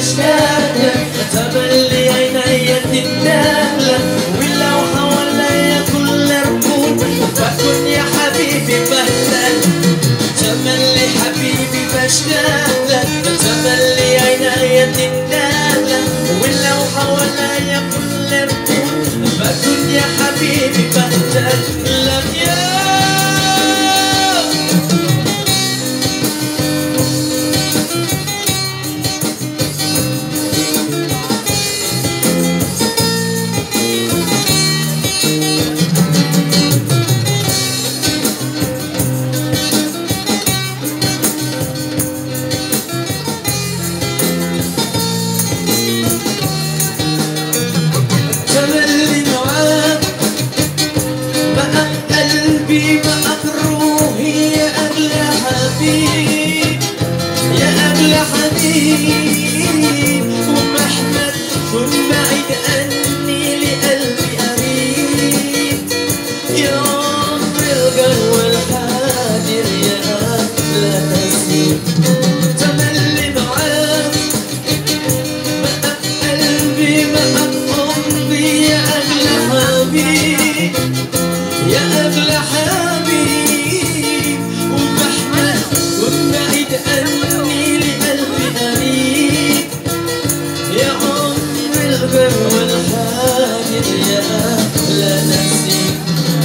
بشتاق لك تملي عيني تندم لك ولو حواليا كل ركوب بكون يا حبيبي بهلك تملي حبيبي بشتاق لك تملي عيني تندم لك ولو حواليا كل ركوب بكون يا حبيبي بهلك لك يا تملي معاك بقى قلبي بقى روحي يا أغلى حبيب يا أغلى حبيب ومهما تكون بعيد عني لقلبي قريب يا عمر الجو الحاضر يا أغلى نسيم تملي معاك بقى قلبي بقى حبي يا أغلى حبيب يا أغلى حبيب ومهما كنت بعيد عني لقلبي قريب يا عمر الغر والحاجر يا أغلى نسيم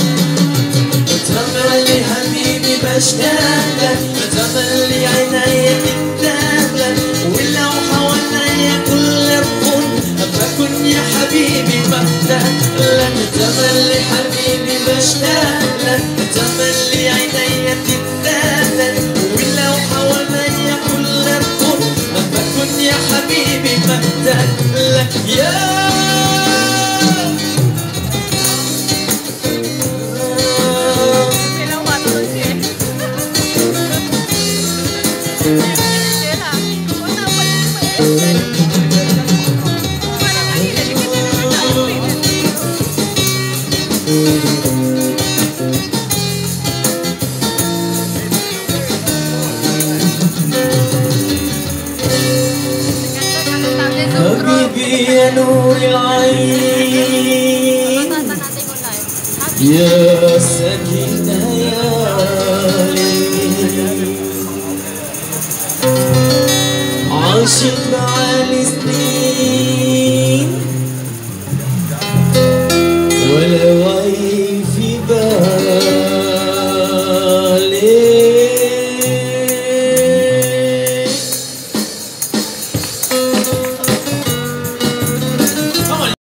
تملي حبيبي بشتاق لك تملي عيني تندم لك ولو حواليا كل ركن بكون يا حبيبي بهتاق لك تملي حبيبي بشتاق لك تملي عيني تندم لك ولو حواليا كل ركن بكون يا حبيبي بهتاق لك يا Bilang matulog siya. Sila. Una pa lang pa eh. Parang ay, nalipit na naman tayo eh. Ganda ka ng tablet ng drone. حبيبي يا نور العين Tata natin ko live. يا سكين ليالي عاشق معاني سنين ولا